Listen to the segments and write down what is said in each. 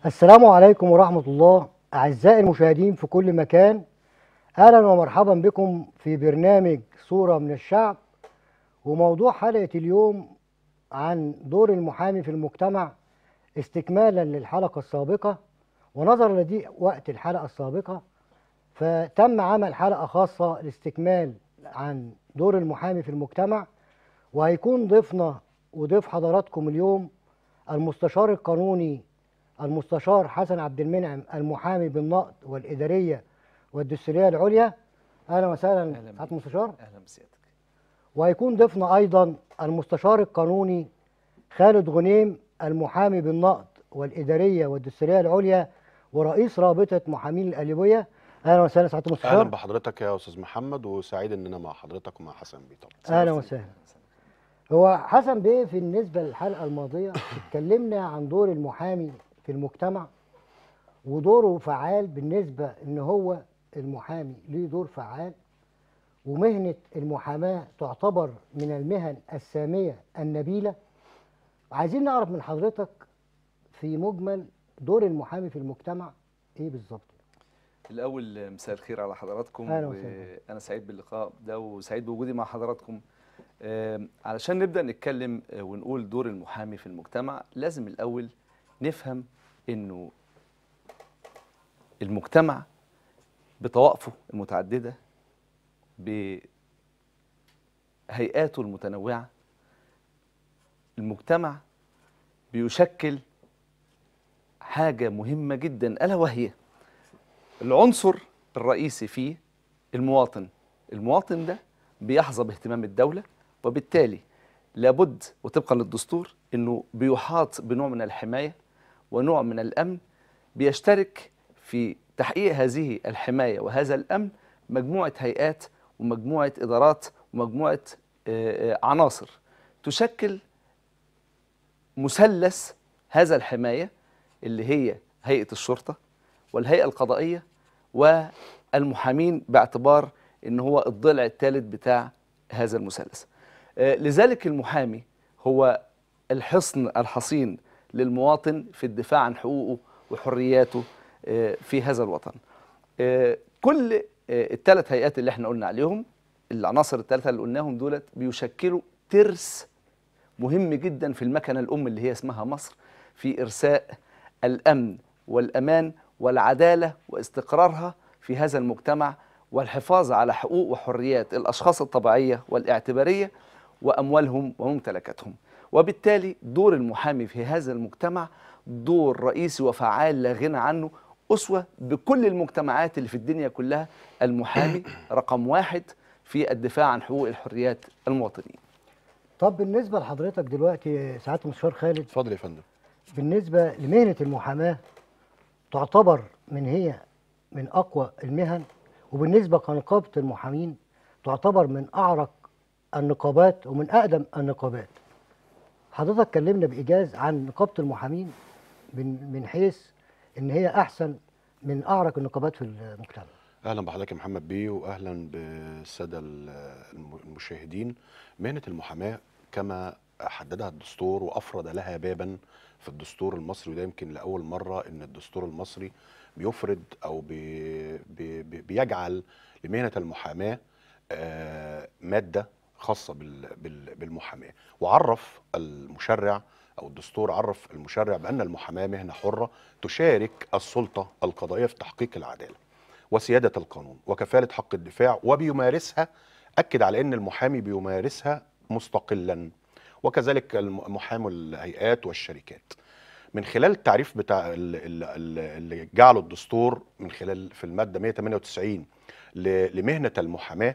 السلام عليكم ورحمة الله أعزائي المشاهدين في كل مكان أهلا ومرحبا بكم في برنامج صورة من الشعب وموضوع حلقة اليوم عن دور المحامي في المجتمع استكمالا للحلقة السابقة ونظرا لضيق وقت الحلقة السابقة فتم عمل حلقة خاصة لاستكمال عن دور المحامي في المجتمع وهيكون ضيفنا وضيف حضراتكم اليوم المستشار القانوني المستشار حسن عبد المنعم المحامي بالنقد والإدارية والدستورية العليا أهلا وسهلا أهلا سعادة بيك. المستشار اهلا بسيادتك وهيكون ضيفنا أيضا المستشار القانوني خالد غنيم المحامي بالنقد والإدارية والدستورية العليا ورئيس رابطة محامين الأليوية أهلا وسهلا سعادة المستشار اهلا بحضرتك يا استاذ محمد وسعيد ان انا مع حضرتك ومع حسن بيه طبعا أهلا وسهلا هو حسن بيه في بالنسبة للحلقة الماضية اتكلمنا عن دور المحامي في المجتمع ودوره فعال بالنسبة ان هو المحامي ليه دور فعال ومهنة المحاماة تعتبر من المهن السامية النبيلة عايزين نعرف من حضرتك في مجمل دور المحامي في المجتمع ايه بالظبط الاول مساء الخير على حضراتكم أهلا وسهلا. وانا سعيد باللقاء ده وسعيد بوجودي مع حضراتكم آم، علشان نبدا نتكلم آه، ونقول دور المحامي في المجتمع لازم الاول نفهم انه المجتمع بطوائفه المتعدده بهيئاته المتنوعه المجتمع بيشكل حاجه مهمه جدا الا وهي العنصر الرئيسي فيه المواطن المواطن ده بيحظى باهتمام الدولة وبالتالي لابد وطبقا للدستور انه بيحاط بنوع من الحماية ونوع من الامن بيشترك في تحقيق هذه الحماية وهذا الامن مجموعة هيئات ومجموعة ادارات ومجموعة آه، آه، عناصر تشكل مثلث هذا الحماية اللي هي هيئة الشرطة والهيئة القضائية والمحامين باعتبار ان هو الضلع الثالث بتاع هذا المثلث آه، لذلك المحامي هو الحصن الحصين للمواطن في الدفاع عن حقوقه وحرياته آه، في هذا الوطن آه، كل آه، الثلاث هيئات اللي احنا قلنا عليهم العناصر الثلاثه اللي قلناهم دولت بيشكلوا ترس مهم جدا في المكنه الام اللي هي اسمها مصر في ارساء الامن والامان والعداله واستقرارها في هذا المجتمع والحفاظ على حقوق وحريات الاشخاص الطبيعيه والاعتباريه واموالهم وممتلكاتهم وبالتالي دور المحامي في هذا المجتمع دور رئيسي وفعال لا غنى عنه اسوه بكل المجتمعات اللي في الدنيا كلها المحامي رقم واحد في الدفاع عن حقوق الحريات المواطنين طب بالنسبة لحضرتك دلوقتي سعادة المستشار خالد اتفضل يا فندم بالنسبة لمهنة المحاماة تعتبر من هي من أقوى المهن وبالنسبة كنقابة المحامين تعتبر من أعرق النقابات ومن أقدم النقابات حضرتك كلمنا بإيجاز عن نقابة المحامين من من حيث إن هي أحسن من أعرق النقابات في المجتمع اهلا بحضرتك يا محمد بيه واهلا بالساده ال- الم- المشاهدين مهنه المحاماه كما حددها الدستور وافرد لها بابا في الدستور المصري وده يمكن لاول مره ان الدستور المصري بيفرد او بي بي بي- بيجعل لمهنه المحاماه آه، ماده خاصه بال- بال- بالمحاماه وعرف المشرع او الدستور عرف المشرع بان المحاماه مهنه حره تشارك السلطه القضائيه في تحقيق العداله وسياده القانون وكفاله حق الدفاع وبيمارسها اكد على ان المحامي بيمارسها مستقلا وكذلك الم- محامي الهيئات والشركات من خلال التعريف بتاع ال- ال- ال- اللي جعله الدستور من خلال في الماده 198 ل- لمهنه المحاماه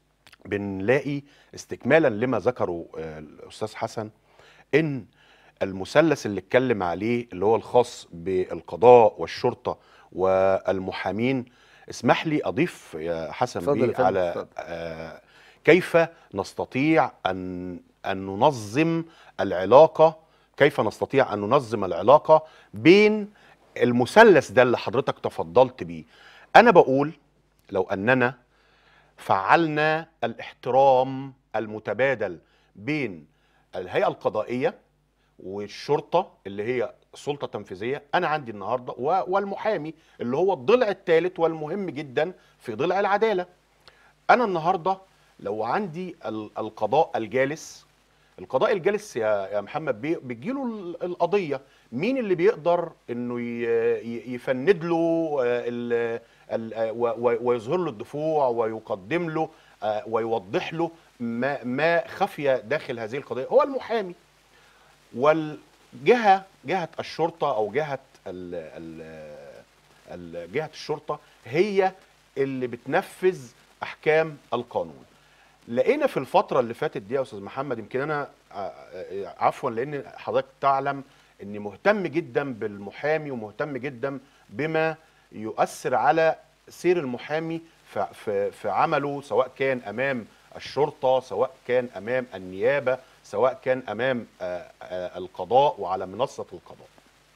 بنلاقي استكمالا لما ذكره آه، الاستاذ حسن ان المثلث اللي اتكلم عليه اللي هو الخاص بالقضاء والشرطه والمحامين اسمح لي اضيف يا حسن اتفضل يا بيه فندم، على اتفضل. آه كيف نستطيع ان ان ننظم العلاقه كيف نستطيع ان ننظم العلاقه بين المثلث ده اللي حضرتك تفضلت بيه انا بقول لو اننا فعلنا الاحترام المتبادل بين الهيئه القضائيه والشرطه اللي هي سلطه تنفيذيه انا عندي النهارده و- والمحامي اللي هو الضلع الثالث والمهم جدا في ضلع العداله انا النهارده لو عندي ال- القضاء الجالس القضاء الجالس يا يا محمد بيه بتجيله ال- القضيه مين اللي بيقدر انه ي- ي- يفند له آه، ال- ال- آه، و- و- ويظهر له الدفوع ويقدم له آه، ويوضح له ما ما خفي داخل هذه القضيه هو المحامي والجهه جهه الشرطه او جهه ال ال ال جهه الشرطه هي اللي بتنفذ احكام القانون لقينا في الفتره اللي فاتت دي يا استاذ محمد يمكن انا آه، آه، عفوا لان حضرتك تعلم اني مهتم جدا بالمحامي ومهتم جدا بما يؤثر على سير المحامي في في في عمله سواء كان امام الشرطه سواء كان امام النيابه سواء كان امام آه، آه، القضاء وعلى منصه القضاء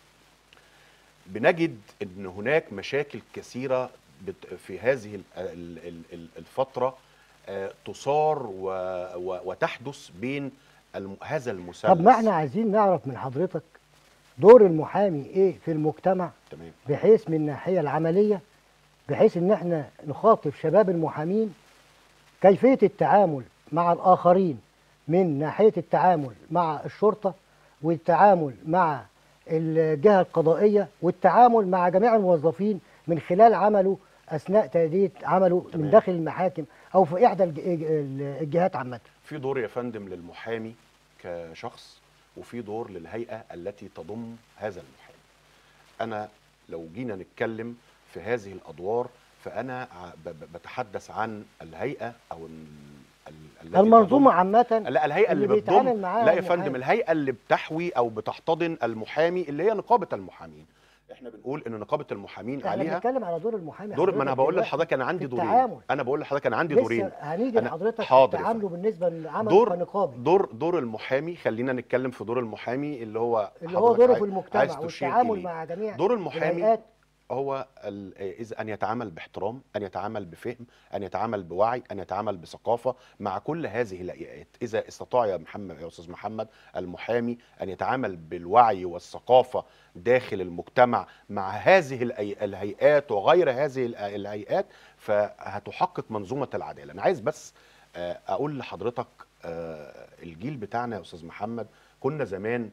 بنجد ان هناك مشاكل كثيره بت- في هذه ال- ال- ال- ال- الفتره آه، تثار و- و- وتحدث بين الم- هذا المثلث طب ما احنا عايزين نعرف من حضرتك دور المحامي ايه في المجتمع تمام بحيث من الناحيه العمليه بحيث ان احنا نخاطب شباب المحامين كيفيه التعامل مع الاخرين من ناحيه التعامل مع الشرطه والتعامل مع الجهه القضائيه والتعامل مع جميع الموظفين من خلال عمله اثناء تاديه عمله من تمام. داخل المحاكم او في احدى الج- الجهات عامه في دور يا فندم للمحامي كشخص وفي دور للهيئه التي تضم هذا المحامي انا لو جينا نتكلم في هذه الادوار فانا ع- ب- ب- بتحدث عن الهيئه او ال- ال- التي المنظومه تضم- عامه لا الهيئه اللي, اللي بتضم بيتعامل معاها لا يا المحامي. فندم الهيئه اللي بتحوي او بتحتضن المحامي اللي هي نقابه المحامين احنا بنقول ان نقابه المحامين احنا عليها بنتكلم على دور المحامي دور ما انا حضرتك بقول دلوقتي لحضرتك انا عندي في دورين التعامل. انا بقول لحضرتك انا عندي لسه دورين هنيجي أنا- لحضرتك حاضر في يا تعامله بالنسبه للعمل دور كنقابي دور دور المحامي خلينا نتكلم في دور المحامي اللي هو اللي هو حضرتك دوره عاي- في المجتمع عايز تشير والتعامل إليه. مع جميع دور المحامي الهيئات هو ال- إذا أن يتعامل باحترام أن يتعامل بفهم أن يتعامل بوعي أن يتعامل بثقافة مع كل هذه الهيئات إذا استطاع يا محمد يا أستاذ محمد المحامي أن يتعامل بالوعي والثقافة داخل المجتمع مع هذه الأي- الهيئات وغير هذه ال- الهيئات فهتحقق منظومة العدالة أنا عايز بس آه، أقول لحضرتك آه، الجيل بتاعنا يا أستاذ محمد كنا زمان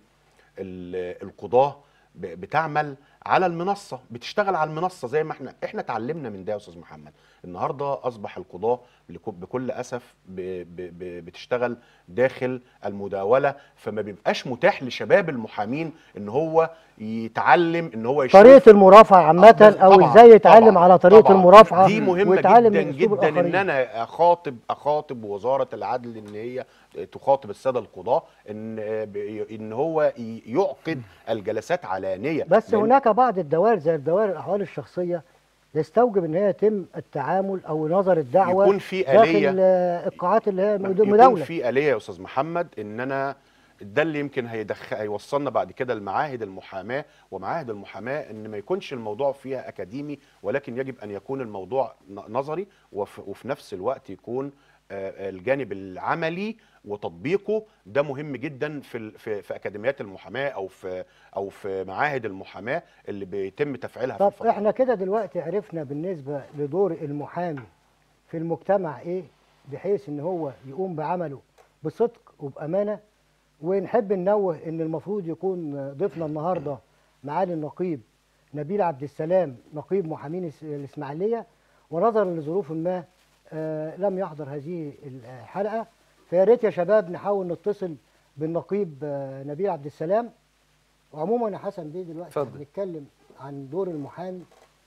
ال- القضاه ب- بتعمل على المنصه بتشتغل على المنصه زي ما احنا احنا اتعلمنا من ده يا استاذ محمد النهارده اصبح القضاه لك- بكل اسف ب- ب- ب- بتشتغل داخل المداوله فما بيبقاش متاح لشباب المحامين ان هو يتعلم ان هو يشوف طريقه المرافعه عامه طبعاً، او ازاي يتعلم طبعاً، على طريقه طبعاً. المرافعه دي مهمه ويتعلم جدا من اسلوب جدا ان الاخرين انا اخاطب اخاطب وزاره العدل ان هي تخاطب الساده القضاه ان ب- ان هو ي- يعقد الجلسات علانيه بس لأن- هناك بعض الدوائر زي الدوائر الاحوال الشخصيه يستوجب ان هي يتم التعامل او نظر الدعوه يكون في داخل آلية. آه، القاعات اللي هي يكون مداوله في آلية يا أستاذ محمد إن أنا ده اللي يمكن هيدخل هيوصلنا بعد كده لمعاهد المحاماة ومعاهد المحاماة إن ما يكونش الموضوع فيها أكاديمي ولكن يجب أن يكون الموضوع ن- نظري وف- وفي نفس الوقت يكون آه، الجانب العملي وتطبيقه ده مهم جدا في ال- في في اكاديميات المحاماه او في او في معاهد المحاماه اللي بيتم تفعيلها في طب الفترة احنا كده دلوقتي عرفنا بالنسبه لدور المحامي في المجتمع ايه بحيث ان هو يقوم بعمله بصدق وبامانه ونحب ننوه ان المفروض يكون ضيفنا النهارده معالي النقيب نبيل عبد السلام نقيب محامين الس- الاسماعيليه ونظرا لظروف ما آه، لم يحضر هذه الحلقه فيا ريت يا شباب نحاول نتصل بالنقيب آه، نبيل عبد السلام وعموما يا حسن بيه دلوقتي اتفضل. بنتكلم عن دور المحامي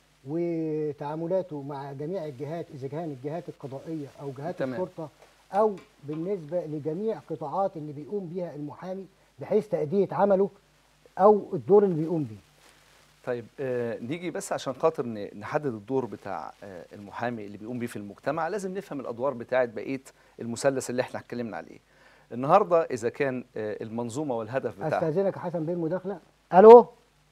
وتعاملاته مع جميع الجهات اذا كان الجهات القضائيه او جهات تمام. الشرطه او بالنسبه لجميع قطاعات اللي بيقوم بيها المحامي بحيث تاديه عمله او الدور اللي بيقوم بيه طيب آه نيجي بس عشان خاطر ن- نحدد الدور بتاع آه المحامي اللي بيقوم بيه في المجتمع لازم نفهم الادوار بتاعت بقيه المثلث اللي احنا اتكلمنا عليه النهارده اذا كان آه المنظومه والهدف بتاعها استاذنك يا حسن بيه المداخله الو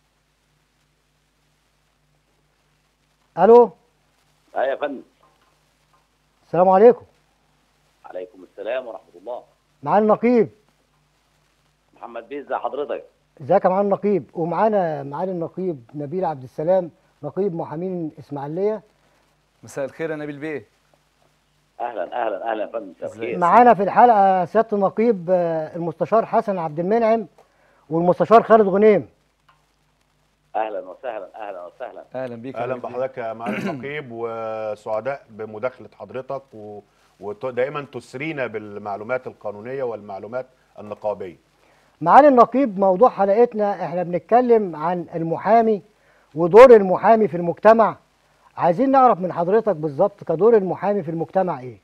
الو اه يا فندم السلام عليكم عليكم السلام ورحمه الله معالي النقيب محمد بيه ازي حضرتك ازيك يا معالي النقيب ومعانا معالي النقيب نبيل عبد السلام نقيب محامين اسماعيليه مساء الخير يا نبيل بيه اهلا اهلا اهلا يا فندم مساء ازيك؟ الخير معانا في الحلقه سياده النقيب آه، المستشار حسن عبد المنعم والمستشار خالد غنيم اهلا وسهلا اهلا وسهلا اهلا بيك يا اهلا نبيل بيه. بحضرتك يا معالي النقيب وسعداء بمداخله حضرتك و... ودائما تسرينا بالمعلومات القانونيه والمعلومات النقابيه معالي النقيب موضوع حلقتنا احنا بنتكلم عن المحامي ودور المحامي في المجتمع عايزين نعرف من حضرتك بالظبط كدور المحامي في المجتمع ايه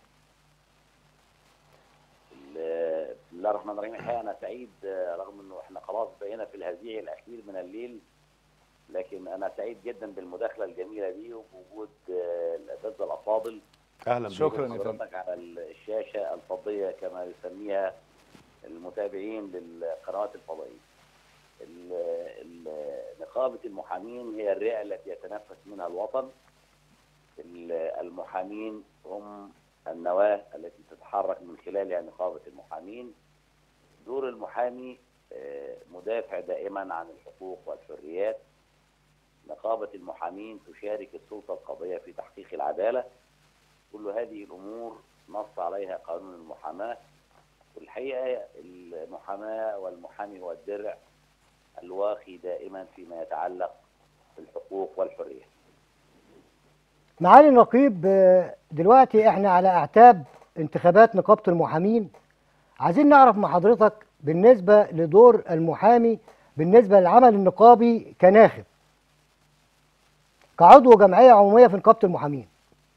ال- بسم الله الرحمن الرحيم الحقيقه انا سعيد آه، رغم انه احنا خلاص بقينا في الهزيع الاخير من الليل لكن انا سعيد جدا بالمداخله الجميله دي وبوجود آه، الاساتذه الافاضل اهلا بك. شكراً. يا فندم. حضرتك على الشاشه الفضيه كما يسميها المتابعين للقنوات الفضائيه. ال- ال- نقابه المحامين هي الرئه التي يتنفس منها الوطن. ال- المحامين هم النواه التي تتحرك من خلالها نقابه المحامين. دور المحامي آه، مدافع دائما عن الحقوق والحريات. نقابه المحامين تشارك السلطه القضائيه في تحقيق العداله. كل هذه الامور نص عليها قانون المحاماه والحقيقه المحاماه والمحامي هو الدرع الواقي دائما فيما يتعلق بالحقوق والحريه. معالي النقيب آه، دلوقتي احنا على اعتاب انتخابات نقابه المحامين عايزين نعرف من حضرتك بالنسبه لدور المحامي بالنسبه للعمل النقابي كناخب كعضو جمعيه عموميه في نقابه المحامين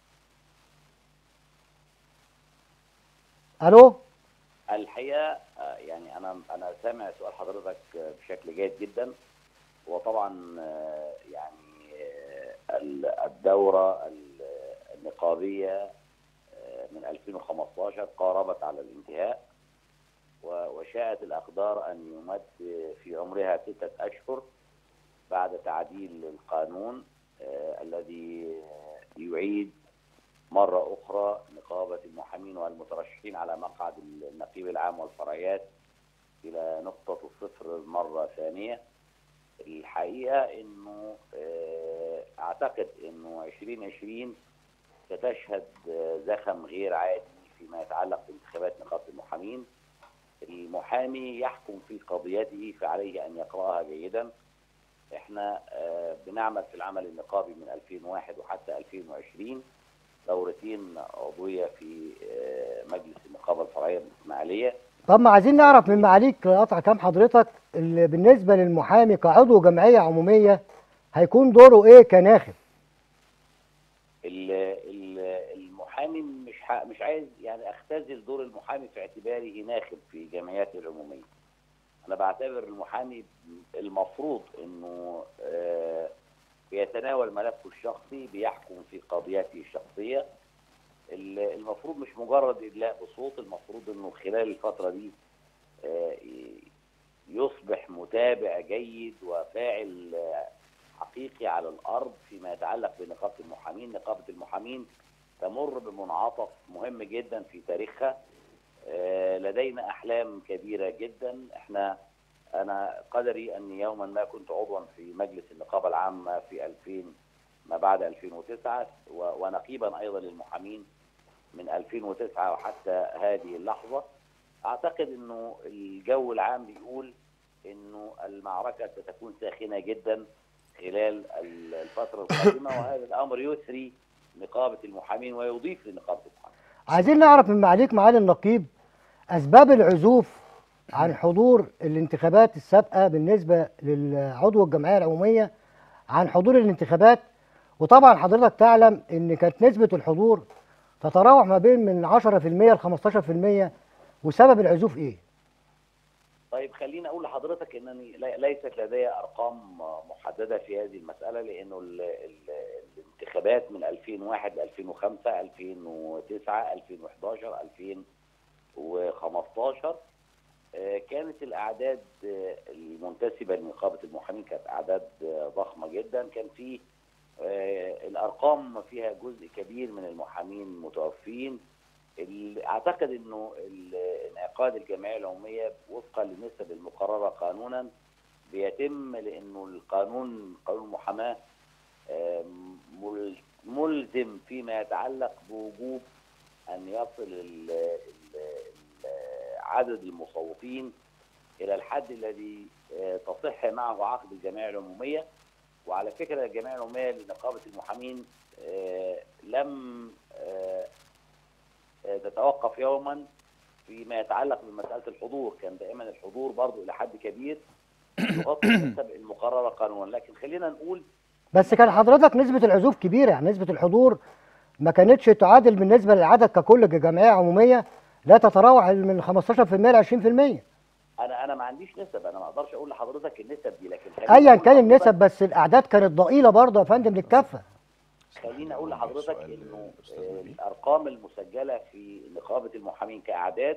الو الحقيقه آه، يعني انا انا سامع سؤال حضرتك آه، بشكل جيد جدا وطبعا آه، يعني آه، ال- الدوره ال- النقابيه آه، من 2015 قاربت على الانتهاء و- وشاءت الاقدار ان يمد في عمرها سته اشهر بعد تعديل القانون آه، الذي يعيد مرة أخرى نقابة المحامين والمترشحين على مقعد النقيب العام والفرعيات إلى نقطة الصفر مرة ثانية الحقيقة أنه آه، أعتقد أنه 2020 ستشهد آه، زخم غير عادي فيما يتعلق بانتخابات نقابة المحامين المحامي يحكم في قضيته فعليه أن يقرأها جيدا احنا آه، بنعمل في العمل النقابي من 2001 وحتى 2020 دورتين عضويه في آه، مجلس النقابه الفرعيه بالاسماعيليه طب ما عايزين نعرف من معاليك قطع كام حضرتك اللي بالنسبه للمحامي كعضو جمعيه عموميه هيكون دوره ايه كناخب ال- ال- المحامي مش ح- مش عايز يعني اختزل دور المحامي في اعتباره ناخب في جمعياته العموميه. انا بعتبر المحامي المفروض انه آه، بيتناول ملفه الشخصي بيحكم في قضيته الشخصيه. ال- المفروض مش مجرد ادلاء بصوت المفروض انه خلال الفتره دي آه، ي- يصبح متابع جيد وفاعل آه، حقيقي على الارض فيما يتعلق بنقابه المحامين، نقابه المحامين تمر بمنعطف مهم جدا في تاريخها آه، لدينا احلام كبيره جدا احنا انا قدري اني يوما ما كنت عضوا في مجلس النقابه العامه في 2000 ما بعد 2009 و- ونقيبا ايضا للمحامين من 2009 وحتى هذه اللحظه اعتقد انه الجو العام بيقول انه المعركه ستكون ساخنه جدا خلال ال- الفتره القادمه وهذا الامر يثري نقابه المحامين ويضيف لنقابه المحامين. عايزين نعرف من معاليك معالي النقيب اسباب العزوف عن حضور الانتخابات السابقه بالنسبه للعضو الجمعيه العموميه عن حضور الانتخابات وطبعا حضرتك تعلم ان كانت نسبه الحضور تتراوح ما بين من 10% ل 15% وسبب العزوف ايه؟ طيب خليني اقول لحضرتك انني لي- ليست لدي ارقام محدده في هذه المساله لانه ال ال الانتخابات من 2001 ل 2005 2009 2011 2015 آه، كانت الاعداد آه، المنتسبه لنقابه المحامين كانت اعداد آه، ضخمه جدا كان في آه، الارقام فيها جزء كبير من المحامين متوفين ال- اعتقد انه ال- انعقاد الجمعيه العموميه وفقا للنسب المقرره قانونا بيتم لانه القانون قانون المحاماه آم، مل- ملزم فيما يتعلق بوجوب ان يصل ال- ال- ال- عدد المصوتين الى الحد الذي آه، تصح معه عقد الجمعيه العموميه وعلى فكره الجمعيه العموميه لنقابه المحامين آه، لم آه، آه، تتوقف يوما فيما يتعلق بمساله الحضور كان دائما الحضور برضه الى حد كبير يغطي النسب المقرره قانونا لكن خلينا نقول بس كان حضرتك نسبة العزوف كبيرة يعني نسبة الحضور ما كانتش تعادل بالنسبة للعدد ككل كجمعية عمومية لا تتراوح من 15% ل 20% انا انا ما عنديش نسب انا ما اقدرش اقول لحضرتك النسب دي لكن خليني ايا أقول كان لحضرتك- النسب بس الاعداد كانت ضئيله برضه يا فندم للكافه خليني اقول لحضرتك سؤال انه أستاذ آه، نبيل. الارقام المسجله في نقابه المحامين كاعداد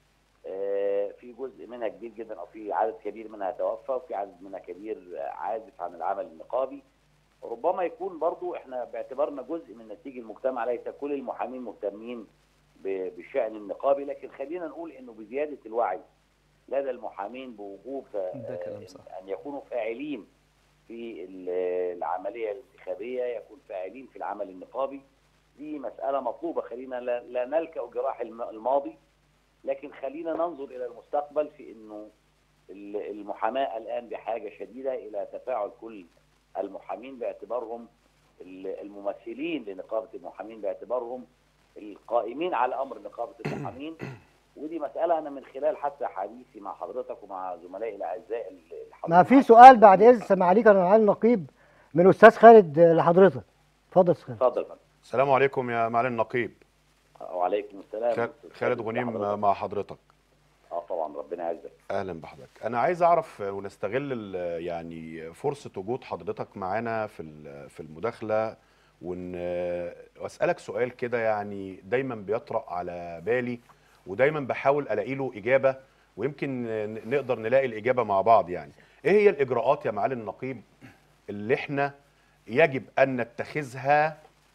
آه، في جزء منها كبير جدا او في عدد كبير منها توفى وفي عدد منها كبير آه، عازف عن العمل النقابي ربما يكون برضو احنا باعتبارنا جزء من نسيج المجتمع ليس كل المحامين مهتمين ب- بالشأن النقابي لكن خلينا نقول انه بزياده الوعي لدى المحامين بوجوب آه، ده كلام صح. ان يكونوا فاعلين في ال- العمليه الانتخابيه يكون فاعلين في العمل النقابي دي مساله مطلوبه خلينا لا, لا نلكأ جراح الم- الماضي لكن خلينا ننظر الى المستقبل في انه ال- المحاماه الان بحاجه شديده الى تفاعل كل المحامين باعتبارهم ال- الممثلين لنقابه المحامين باعتبارهم القائمين على امر نقابه المحامين ودي مساله انا من خلال حتى حديثي مع حضرتك ومع زملائي الاعزاء ال- الحاضرين ما في معاك. سؤال بعد اذن سمع عليك انا معالي النقيب من استاذ خالد لحضرتك اتفضل يا أستاذ خالد اتفضل يا فندم. السلام عليكم يا معالي النقيب وعليكم السلام خال- خالد غنيم حضرتك. مع حضرتك اه طبعا ربنا يعزك اهلا بحضرتك انا عايز اعرف ونستغل ال- يعني فرصه وجود حضرتك معانا في ال- في المداخله ون واسالك سؤال كده يعني دايما بيطرأ على بالي ودايما بحاول الاقي له اجابه ويمكن ن- نقدر نلاقي الاجابه مع بعض يعني ايه هي الاجراءات يا معالي النقيب اللي احنا يجب ان نتخذها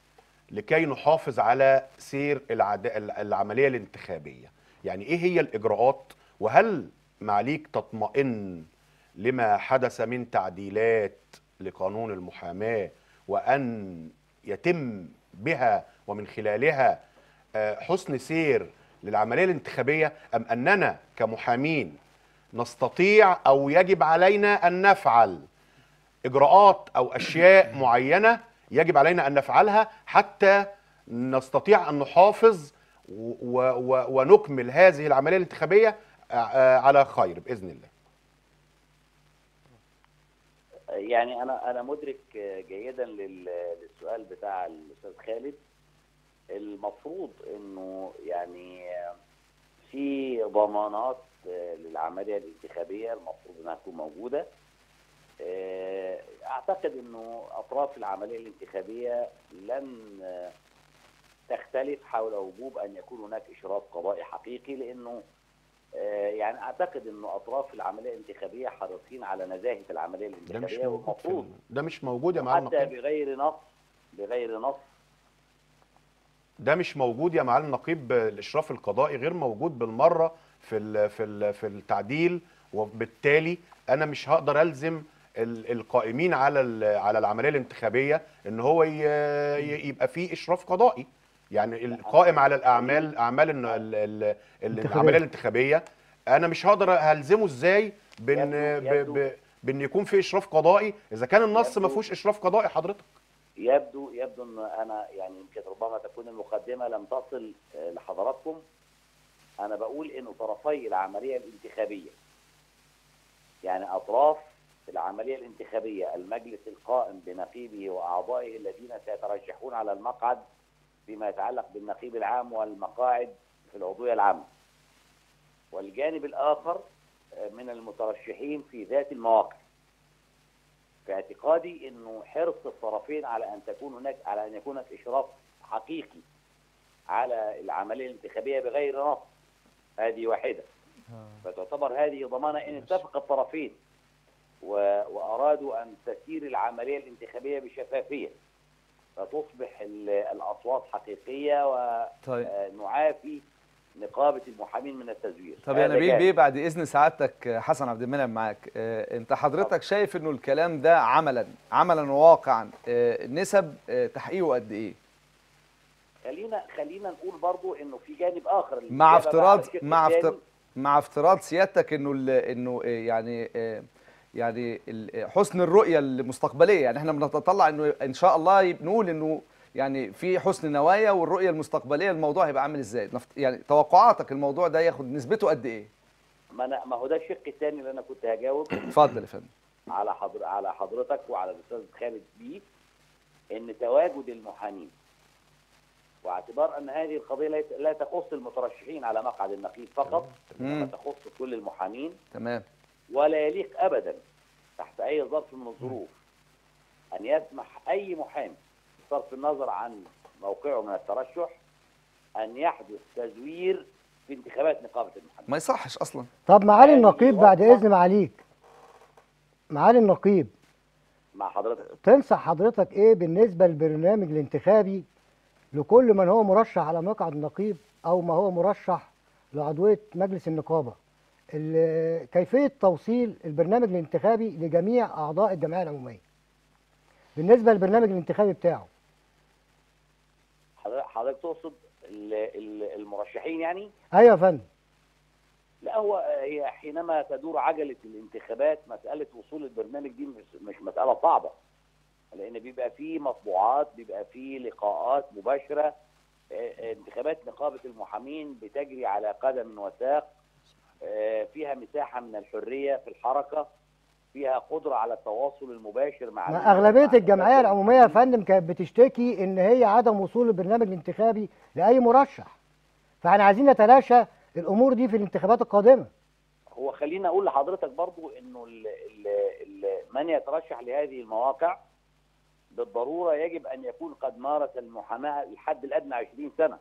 لكي نحافظ على سير العد... العمليه الانتخابيه يعني ايه هي الاجراءات وهل معاليك تطمئن لما حدث من تعديلات لقانون المحاماه وان يتم بها ومن خلالها آه، حسن سير للعمليه الانتخابيه ام اننا كمحامين نستطيع او يجب علينا ان نفعل اجراءات او اشياء معينه يجب علينا ان نفعلها حتى نستطيع ان نحافظ و و ونكمل هذه العمليه الانتخابيه آه، على خير باذن الله. يعني انا انا مدرك جيدا لل- للسؤال بتاع الاستاذ خالد المفروض انه يعني في ضمانات للعمليه الانتخابيه المفروض انها تكون موجوده اعتقد انه اطراف العمليه الانتخابيه لن تختلف حول وجوب ان يكون هناك اشراف قضائي حقيقي لانه آه، يعني اعتقد انه اطراف العمليه الانتخابيه حريصين على نزاهه العمليه ده مش الانتخابيه موجود في والمفروض ال- ده مش موجود يا معالي حتى النقيب بغير نص بغير نص ده مش موجود يا معالي النقيب الاشراف القضائي غير موجود بالمره في ال في ال في التعديل وبالتالي انا مش هقدر الزم ال- القائمين على ال- على العمليه الانتخابيه ان هو ي- ي- يبقى فيه اشراف قضائي يعني القائم على الاعمال اعمال ال- ال- ال- انتخابية. العمليه الانتخابيه انا مش هقدر هلزمه ازاي بان يبدو- ب- يبدو- ب- بان يكون في اشراف قضائي اذا كان النص ما يبدو- فيهوش اشراف قضائي حضرتك يبدو يبدو ان انا يعني يمكن ربما تكون المقدمه لم تصل آه، لحضراتكم انا بقول انه طرفي العمليه الانتخابيه يعني اطراف العمليه الانتخابيه المجلس القائم بنقيبه واعضائه الذين سيترشحون على المقعد فيما يتعلق بالنقيب العام والمقاعد في العضويه العامه والجانب الاخر آه، من المترشحين في ذات المواقع في اعتقادي انه حرص الطرفين على ان تكون هناك على ان يكون هناك اشراف حقيقي على العمليه الانتخابيه بغير نص هذه واحده فتعتبر هذه ضمانه ان اتفق الطرفين و... وارادوا ان تسير العمليه الانتخابيه بشفافيه فتصبح ال- الاصوات حقيقيه طيب ونعافي نقابه المحامين من التزوير طب يا هذا نبيل جانب. بيه بعد اذن سعادتك آه، حسن عبد المنعم معاك آه، انت حضرتك شايف انه الكلام ده عملا عملا وواقعا آه، نسب آه، تحقيقه قد ايه خلينا خلينا نقول برضو انه في جانب اخر مع الإجابة بقى على افتراض الشق مع الثاني. افتراض مع افتراض سيادتك انه ال- انه آه، يعني آه، يعني ال- حسن الرؤيه المستقبليه يعني احنا بنتطلع انه ان شاء الله يب- نقول انه يعني في حسن نوايا والرؤيه المستقبليه الموضوع هيبقى عامل ازاي نفت- يعني توقعاتك الموضوع ده ياخد نسبته قد ايه ما أنا ما هو ده الشق الثاني اللي انا كنت هجاوب اتفضل يا فندم على حضر على حضرتك وعلى الاستاذ خالد بيه ان تواجد المحامين واعتبار ان هذه القضيه ليس- لا تخص المترشحين على مقعد النقيب فقط مم. انما تخص كل المحامين تمام ولا يليق ابدا تحت اي ظرف من الظروف ان يسمح اي محامي بصرف النظر عن موقعه من الترشح ان يحدث تزوير في انتخابات نقابه المحامين ما يصحش اصلا طب معالي يعني النقيب بعد يوضح- اذن معاليك معالي النقيب مع حضرتك تنصح حضرتك ايه بالنسبه للبرنامج الانتخابي لكل من هو مرشح على مقعد النقيب او ما هو مرشح لعضويه مجلس النقابه ال- كيفيه توصيل البرنامج الانتخابي لجميع اعضاء الجمعيه العموميه بالنسبه للبرنامج الانتخابي بتاعه حضرتك حضرتك تقصد ال- ال- المرشحين يعني ايوه يا فندم لا هو هي حينما تدور عجله الانتخابات مساله وصول البرنامج دي مش, مش مساله صعبه لان بيبقى فيه مطبوعات بيبقى فيه لقاءات مباشره آه، انتخابات نقابه المحامين بتجري على قدم وساق آه، فيها مساحه من الحريه في الحركه فيها قدره على التواصل المباشر مع ما ال- اغلبيه مع الجمعيه نقابة العموميه يا المحامين. فندم كانت بتشتكي ان هي عدم وصول البرنامج الانتخابي لاي مرشح فاحنا عايزين نتلاشى الامور دي في الانتخابات القادمه هو خليني اقول لحضرتك برضو انه ال ال ال من يترشح لهذه المواقع بالضروره يجب ان يكون قد مارس المحاماه الحد الادنى 20 سنه.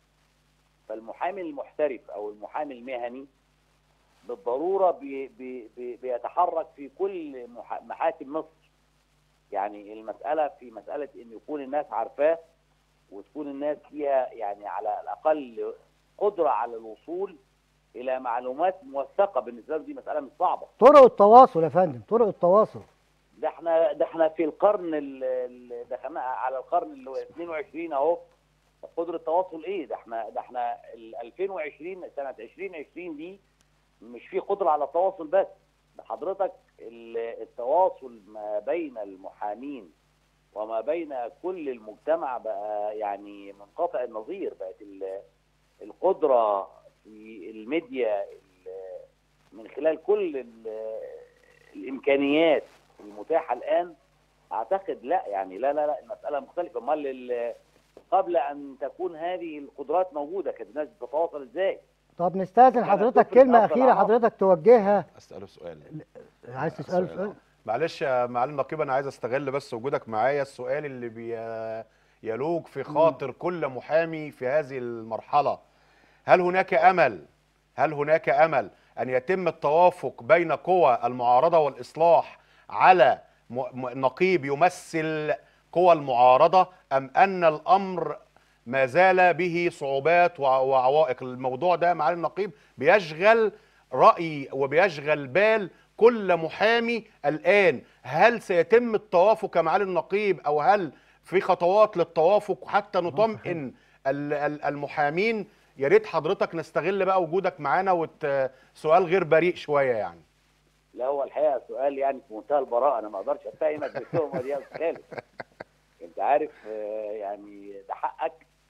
فالمحامي المحترف او المحامي المهني بالضروره بي بي بي بيتحرك في كل مح- محاكم مصر. يعني المساله في مساله ان يكون الناس عارفاه وتكون الناس فيها يعني على الاقل قدره على الوصول الى معلومات موثقه بالنسبه له دي مساله مش صعبه طرق التواصل يا فندم طرق التواصل ده احنا ده احنا في القرن ال- ال- دخلنا على القرن ال 22 اهو قدره التواصل ايه ده احنا ده احنا ال 2020 سنه 2020 دي مش في قدره على التواصل بس ده حضرتك ال- التواصل ما بين المحامين وما بين كل المجتمع بقى يعني منقطع النظير بقت ال- القدره في الميديا ال- من خلال كل ال- الامكانيات المتاحه الان اعتقد لا يعني لا لا لا المساله مختلفه امال ال- قبل ان تكون هذه القدرات موجوده كانت الناس بتتواصل ازاي؟ طب نستاذن كانت حضرتك تفرق كلمه أفضل اخيره عناصر. حضرتك توجهها اساله سؤال عايز تساله سؤال. سؤال معلش يا معالي النقيب انا عايز استغل بس وجودك معايا السؤال اللي بي يلوج في خاطر كل محامي في هذه المرحله هل هناك امل هل هناك امل ان يتم التوافق بين قوى المعارضه والاصلاح على م- م- نقيب يمثل قوى المعارضه ام ان الامر ما زال به صعوبات وع- وعوائق الموضوع ده معالي النقيب بيشغل رأي وبيشغل بال كل محامي الآن هل سيتم التوافق يا معالي النقيب أو هل في خطوات للتوافق حتى نطمئن ال- ال- المحامين يا ريت حضرتك نستغل بقى وجودك معانا وت... سؤال غير بريء شوية يعني لا هو الحقيقه سؤال يعني في منتهى البراءه انا ما اقدرش اتهمك بالتهمه دي يا استاذ خالد انت عارف آه، يعني ده حقك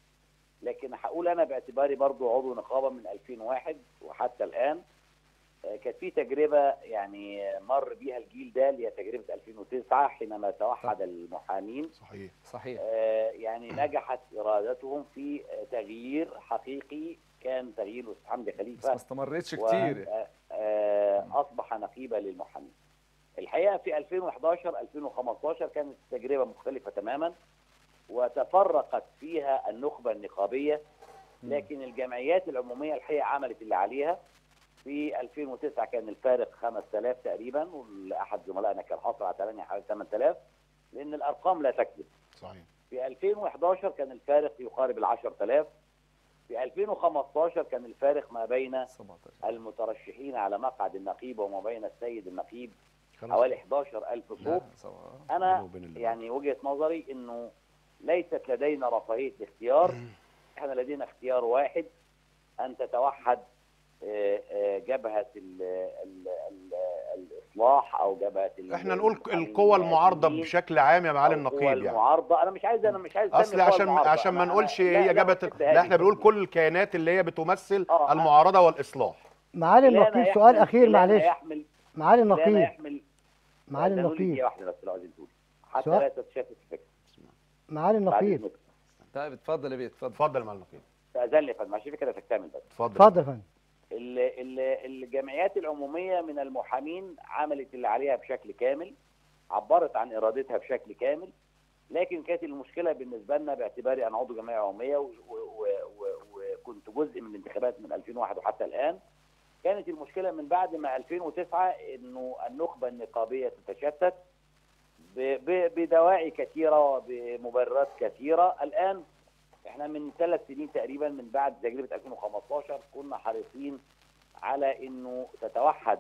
لكن هقول انا باعتباري برضو عضو نقابه من 2001 وحتى الان آه، كانت في تجربه يعني مر بيها الجيل ده اللي هي تجربه 2009 حينما توحد المحامين صحيح صحيح آه، يعني نجحت ارادتهم في آه، تغيير حقيقي كان تغيير الاستاذ حمدي بس ما خليفه استمرتش و- كتير آه، آه، اصبح نقيبا للمحامين. الحقيقه في 2011 2015 كانت تجربه مختلفه تماما وتفرقت فيها النخبه النقابيه لكن الجمعيات العموميه الحقيقه عملت اللي عليها في 2009 كان الفارق 5000 تقريبا واحد زملائنا كان حاصل على 8 حوالي 8000 لان الارقام لا تكذب صحيح في 2011 كان الفارق يقارب ال 10000 في 2015 كان الفارق ما بين 17 المترشحين على مقعد النقيب وما بين السيد النقيب خلاص. حوالي 11000 صوت لا، سبعة. بينه انا وبين الله. يعني وجهه نظري انه ليست لدينا رفاهيه الاختيار احنا لدينا اختيار واحد ان تتوحد آه، آه، جبهه ال ال ال الاصلاح او جبهه ال- احنا نقول المحامين القوى المعارضه المهاجمين بشكل عام يا معالي أو النقيب القوى يعني المعارضه انا مش عايز انا مش عايز اصل أسمي القوى عشان المعارضة. عشان ما أنا- نقولش أنا- لا- هي لا جبهه بحب لا هذه احنا بنقول الكلمة. كل الكيانات اللي هي بتمثل آه، المعارضه والاصلاح معالي لا لا النقيب يحمل- سؤال اخير لا لا معلش يحمل معالي لا لا النقيب يحمل معالي لا، ده نقول لي النقيب دقيقة واحده بس لو عايزين تقول حتى سؤال- لا تتشتت الفكره معالي بعد النقيب إذنك. طيب اتفضل يا بيه اتفضل اتفضل يا معالي النقيب استاذن لي يا فندم عشان كده تكتمل بس اتفضل اتفضل يا فندم ال- ال- الجمعيات العموميه من المحامين عملت اللي عليها بشكل كامل عبرت عن ارادتها بشكل كامل لكن كانت المشكله بالنسبه لنا باعتباري انا عضو جمعيه عموميه و- و- و- وكنت جزء من الانتخابات من 2001 وحتى الان كانت المشكله من بعد ما 2009 انه النخبه النقابيه تتشتت ب- ب- بدواعي كثيره وبمبررات كثيره الان احنا من ثلاث سنين تقريبا من بعد تجربه 2015 كنا حريصين على انه تتوحد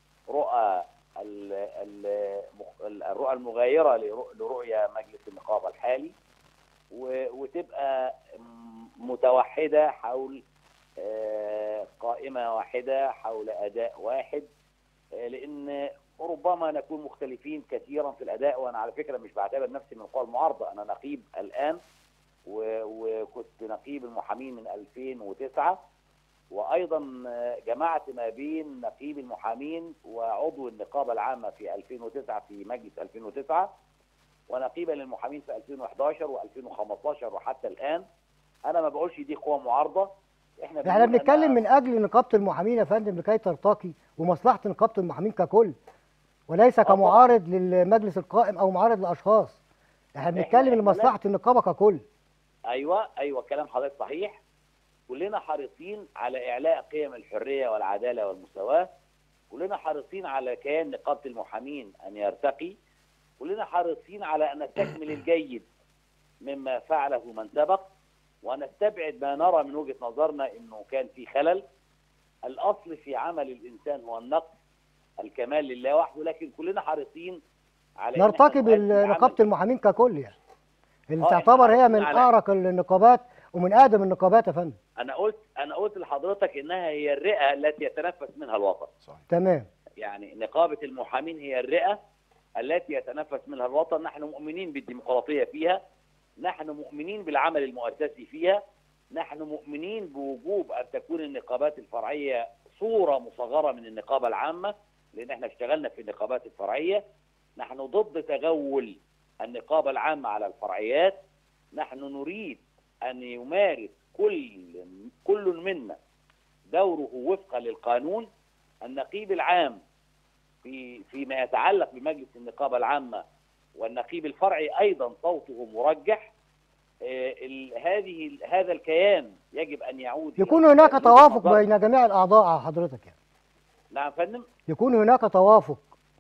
رؤى ال- ال- مخ- الرؤى المغايره لرؤ- لرؤيه مجلس النقابه الحالي و- وتبقى م- متوحده حول آه، قائمه واحده حول اداء واحد آه، لان ربما نكون مختلفين كثيرا في الاداء وانا على فكره مش بعتبر نفسي من القوى المعارضه انا نقيب الان و- وكنت نقيب المحامين من 2009 وايضا آه، جمعت ما بين نقيب المحامين وعضو النقابه العامه في 2009 في مجلس 2009 ونقيبا للمحامين في 2011 و2015 وحتى الان انا ما بقولش دي قوى معارضه احنا احنا بنقول بنتكلم أنا- من اجل نقابه المحامين يا فندم لكي ترتقي ومصلحه نقابه المحامين ككل وليس طبعاً. كمعارض للمجلس القائم او معارض لاشخاص احنا بنتكلم إحنا لمصلحه النقابه ككل ايوه ايوه كلام حضرتك صحيح كلنا حريصين على اعلاء قيم الحريه والعداله والمساواه كلنا حريصين على كيان نقابه المحامين ان يرتقي كلنا حريصين على ان نستكمل الجيد مما فعله من سبق ونستبعد ما نرى من وجهه نظرنا انه كان في خلل الاصل في عمل الانسان هو النقص الكمال لله وحده لكن كلنا حريصين على إن إحنا نرتقي نؤدي بنقابه عمل- المحامين ككل يعني اللي آه، إحنا تعتبر هي من حريصين على- اعرق النقابات ومن اقدم النقابات يا فندم انا قلت انا قلت لحضرتك انها هي الرئه التي يتنفس منها الوطن صحيح تمام يعني نقابه المحامين هي الرئه التي يتنفس منها الوطن نحن مؤمنين بالديمقراطيه فيها نحن مؤمنين بالعمل المؤسسي فيها نحن مؤمنين بوجوب ان تكون النقابات الفرعيه صوره مصغره من النقابه العامه لان احنا اشتغلنا في النقابات الفرعيه نحن ضد تغول النقابه العامه على الفرعيات نحن نريد ان يمارس كل كل منا دوره وفقا للقانون النقيب العام في فيما يتعلق بمجلس النقابه العامه والنقيب الفرعي ايضا صوته مرجح آه، ال- هذه هذا الكيان يجب ان يعود إلى يكون هناك وجهة توافق نظر- بين جميع الاعضاء على حضرتك يعني نعم فندم يكون هناك توافق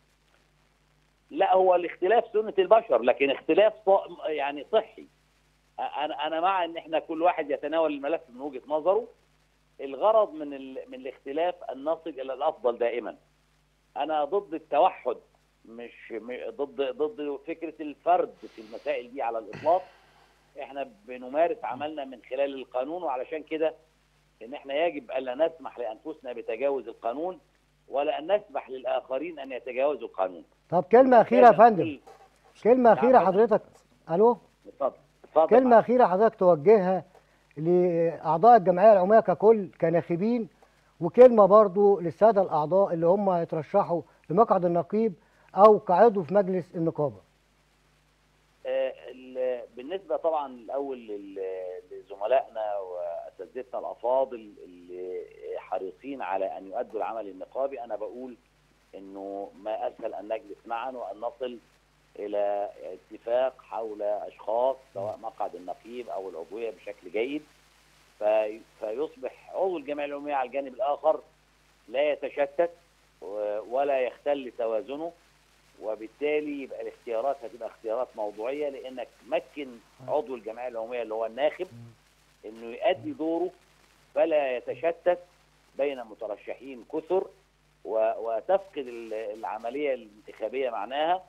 لا هو الاختلاف سنه البشر لكن اختلاف ص- يعني صحي انا انا مع ان احنا كل واحد يتناول الملف من وجهه نظره الغرض من ال... من الاختلاف ان نصل الى الافضل دائما انا ضد التوحد مش م- ضد ضد فكره الفرد في المسائل دي على الاطلاق احنا بنمارس عملنا من خلال القانون وعلشان كده ان احنا يجب الا نسمح لانفسنا بتجاوز القانون ولا ان نسمح للاخرين ان يتجاوزوا القانون طب كلمه اخيره يا لازم فندم كل- كلمه اخيره نعم. حضرتك الو اتفضل اتفضل كلمة أخيرة حضرتك توجهها لأعضاء الجمعية العمومية ككل كناخبين وكلمة برضو للسادة الأعضاء اللي هم هيترشحوا لمقعد النقيب أو كعضو في مجلس النقابة آه، ال- بالنسبه طبعا الاول لل- لزملائنا واساتذتنا الافاضل اللي حريصين على ان يؤدوا العمل النقابي انا بقول انه ما اسهل ان نجلس معا وان نصل الى اتفاق حول اشخاص سواء مقعد النقيب او العضويه بشكل جيد في- فيصبح عضو الجمعيه العموميه على الجانب الاخر لا يتشتت و- ولا يختل توازنه وبالتالي يبقى الاختيارات هتبقى اختيارات موضوعيه لانك تمكن عضو الجمعيه العموميه اللي هو الناخب انه يؤدي دوره فلا يتشتت بين مترشحين كثر و- وتفقد ال- العمليه الانتخابيه معناها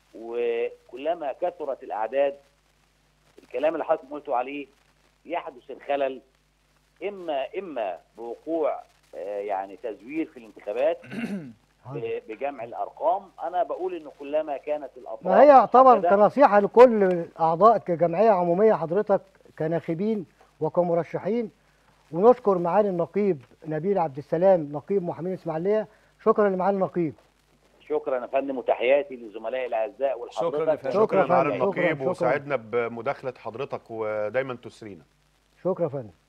وكلما كثرت الاعداد الكلام اللي حضرتك قلتوا عليه يحدث الخلل اما اما بوقوع آه، يعني تزوير في الانتخابات ب- بجمع الارقام انا بقول انه كلما كانت الاطراف ما هي يعتبر محددة، كنصيحة لكل الأعضاء كجمعية عمومية حضرتك كناخبين وكمرشحين ونشكر معالي النقيب نبيل عبد السلام نقيب محامين الإسماعيلية شكرا لمعالي النقيب شكرا يا فندم وتحياتي لزملائي الاعزاء شكراً والحضرتك لفندم. شكراً شكرا على فندم. النقيب شكراً. وسعدنا بمداخله حضرتك ودايما تسرينا شكرا يا فندم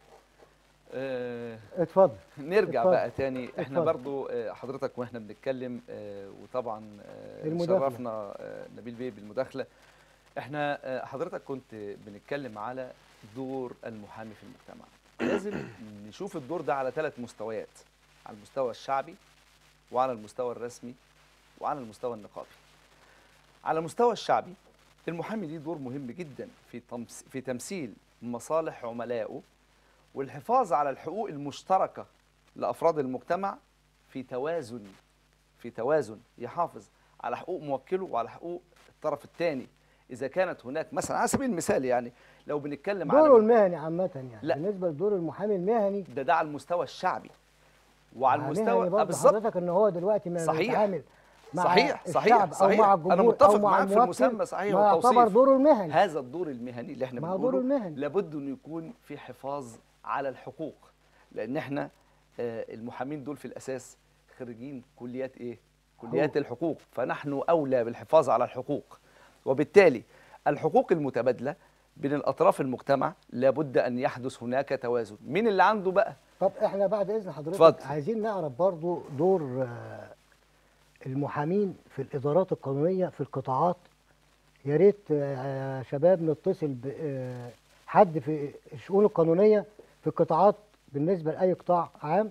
آه، اتفضل نرجع اتفضل. بقى تاني احنا اتفضل. برضو آه، حضرتك واحنا بنتكلم آه، وطبعا آه، المداخلة. شرفنا آه، نبيل بيه بالمداخله احنا آه، حضرتك كنت بنتكلم على دور المحامي في المجتمع لازم نشوف الدور ده على ثلاث مستويات على المستوى الشعبي وعلى المستوى الرسمي وعلى المستوى النقابي على المستوى الشعبي المحامي ليه دور مهم جدا في تمس- في تمثيل مصالح عملائه والحفاظ على الحقوق المشتركة لأفراد المجتمع في توازن في توازن يحافظ على حقوق موكله وعلى حقوق الطرف الثاني إذا كانت هناك مثلا على سبيل المثال يعني لو بنتكلم دوره على المهني عامة يعني لا. بالنسبة لدور المحامي المهني ده ده على المستوى الشعبي وعلى مهني المستوى آه، برضه بالظبط حضرتك ان هو دلوقتي ما صحيح. بيتعامل مع صحيح صحيح الشعب صحيح او مع الجمهور انا متفق او مع معاك في الموكل، المسمى صحيح ما يعتبر والتوصيف دوره المهني هذا الدور المهني اللي احنا ما هو بنقوله دوره المهني. لابد انه يكون في حفاظ على الحقوق لان احنا آه، المحامين دول في الاساس خريجين كليات ايه كليات حقوق. الحقوق فنحن اولى بالحفاظ على الحقوق وبالتالي الحقوق المتبادله بين الاطراف المجتمع لابد ان يحدث هناك توازن مين اللي عنده بقى طب احنا بعد اذن حضرتك اتفضل. عايزين نعرف برضو دور آه، المحامين في الادارات القانونيه في القطاعات يا ريت آه، يا شباب نتصل بحد في الشؤون القانونيه في القطاعات بالنسبه لاي قطاع عام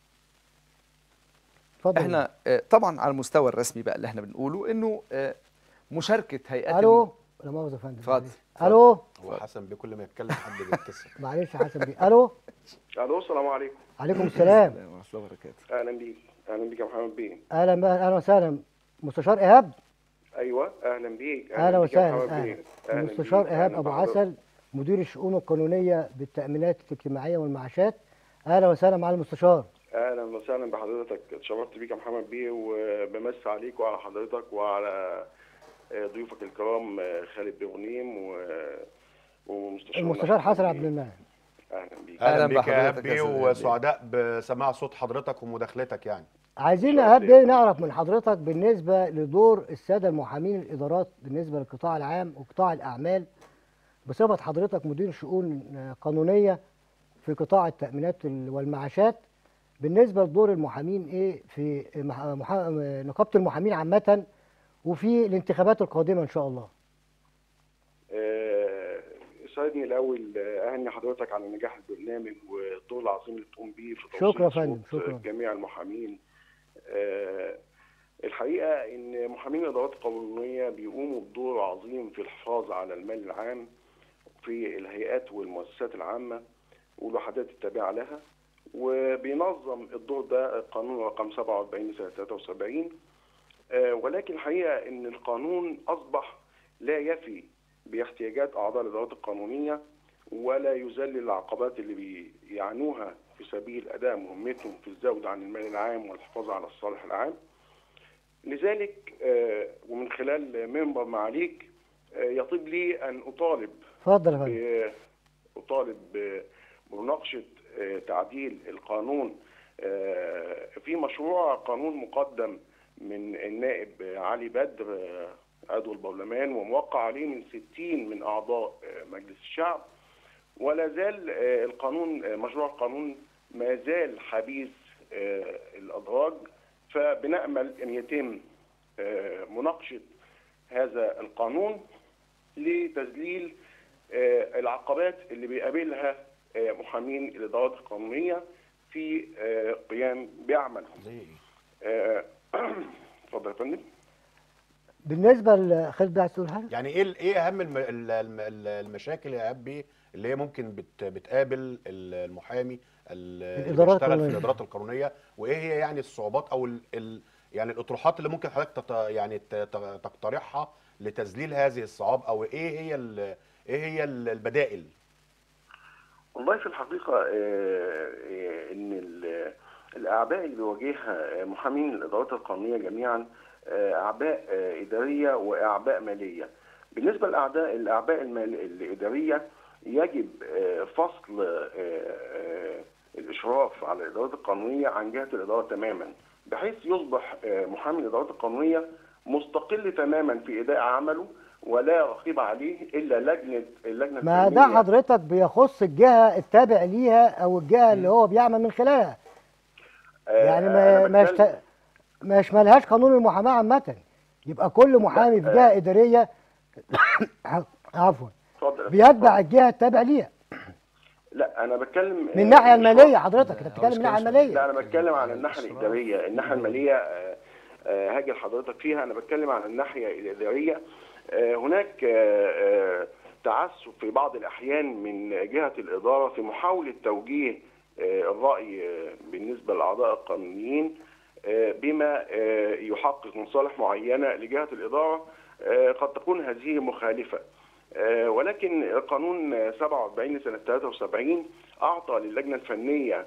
اتفضل احنا آه، طبعا على المستوى الرسمي بقى اللي احنا بنقوله انه آه، مشاركه هيئات الو الم- لا مؤاخذه يا فندم اتفضل، معلش. اتفضل. الو هو حسن بيه كل ما يتكلم حد بيتكسر معلش يا حسن بيه الو الو السلام عليكم عليكم السلام السلام ورحمه الله وبركاته اهلا بيك اهلا بيك يا محمد بيه اهلا بقى اهلا وسهلا مستشار ايهاب ايوه اهلا بيك اهلا بيك يا وسهلا محمد اهلا بيه. أهلاً المستشار بيك. ايهاب أهلاً ابو بحضرتك. عسل مدير الشؤون القانونيه بالتامينات الاجتماعيه والمعاشات اهلا وسهلا مع المستشار اهلا وسهلا بحضرتك اتشرفت بيك يا محمد بيه وبمس عليك وعلى حضرتك وعلى آه، ضيوفك الكرام آه، خالد بيه غنيم و ومستشار المستشار حسن عبد المنعم اهلا بيك أهلاً اهلا بيك يا بحضرتك ابي يا سيدي. وسعداء بسماع صوت حضرتك ومداخلتك يعني عايزين شكراً ايهاب ليك. بيه نعرف من حضرتك بالنسبه لدور الساده المحامين الادارات بالنسبه للقطاع العام وقطاع الاعمال بصفه حضرتك مدير شؤون آه، قانونيه في قطاع التامينات ال- والمعاشات بالنسبه لدور المحامين ايه في مح- محا- نقابه المحامين عامه وفي الانتخابات القادمه ان شاء الله آه، يسعدني الاول آه، اهني حضرتك على نجاح البرنامج والدور العظيم اللي بتقوم بيه في توصيل شكرا يا فندم، صوت شكرا. جميع المحامين آه، الحقيقه ان محامين الادارات القانونيه بيقوموا بدور عظيم في الحفاظ على المال العام في الهيئات والمؤسسات العامه والوحدات التابعه لها وبينظم الدور ده قانون رقم 47 سنه 73 آه، ولكن الحقيقه ان القانون اصبح لا يفي باحتياجات اعضاء الادارات القانونيه ولا يذلل العقبات اللي بيعانوها في سبيل اداء مهمتهم في الزود عن المال العام والحفاظ على الصالح العام. لذلك آه، ومن خلال منبر معاليك آه، يطيب لي ان اطالب اتفضل يا فندم ب- أطالب ب- بمناقشة آه، تعديل القانون آه، في مشروع قانون مقدم من النائب علي بدر آه، عضو البرلمان وموقع عليه من 60 من أعضاء آه، مجلس الشعب ولا زال آه، القانون آه، مشروع القانون ما زال حديث آه، الأدراج فبنأمل أن يتم آه، مناقشة هذا القانون لتذليل آه، العقبات اللي بيقابلها آه، محامين الادارات القانونيه في آه، قيام بعملهم. زي ايه؟ آه، اتفضل يا فندم. بالنسبه لخالد عايز تقول حاجه يعني ايه ال- ايه اهم الم- ال- الم- ال- المشاكل يا ابي اللي هي ممكن بت بتقابل ال- المحامي ال- اللي الإدارات بيشتغل في القانونية. الادارات القانونيه وايه هي يعني الصعوبات او ال ال يعني الاطروحات اللي ممكن حضرتك تت يعني ت- ت- تقترحها لتذليل هذه الصعاب او ايه هي ال- ايه هي ال- البدائل والله في الحقيقة آه، آه، إن ال- الأعباء اللي بيواجهها محامين الإدارات القانونية جميعا آه، أعباء آه، إدارية وأعباء مالية. بالنسبة للأعداء الأعباء المال- الإدارية يجب آه، فصل آه، آه، الإشراف على الإدارات القانونية عن جهة الإدارة تماما بحيث يصبح آه، محامي الإدارات القانونية مستقل تماما في إداء عمله ولا رقيب عليه إلا لجنة اللجنة ما ده الفنية. حضرتك بيخص الجهه التابع ليها او الجهه اللي هو بيعمل من خلالها آه، يعني أنا ما ما بتكلم- يشت... ما يشملهاش قانون المحاماه عامه يبقى كل محامي في آه. جهه اداريه عفوا اتفضل بيتبع الجهه التابع ليها لا انا بتكلم من الناحيه الماليه حضرتك انت بتتكلم من الناحيه لا الماليه انا بتكلم عن الناحيه الاداريه الناحيه الماليه آه، آه، هاجي لحضرتك فيها انا بتكلم عن الناحيه الاداريه آه، هناك آه، آه، تعسف في بعض الاحيان من جهه الاداره في محاوله توجيه آه، الراي آه، بالنسبه للاعضاء القانونيين آه، بما آه، يحقق مصالح معينه لجهه الاداره آه، قد تكون هذه مخالفه آه، ولكن قانون آه، 47 لسنه 73 اعطى للجنه الفنيه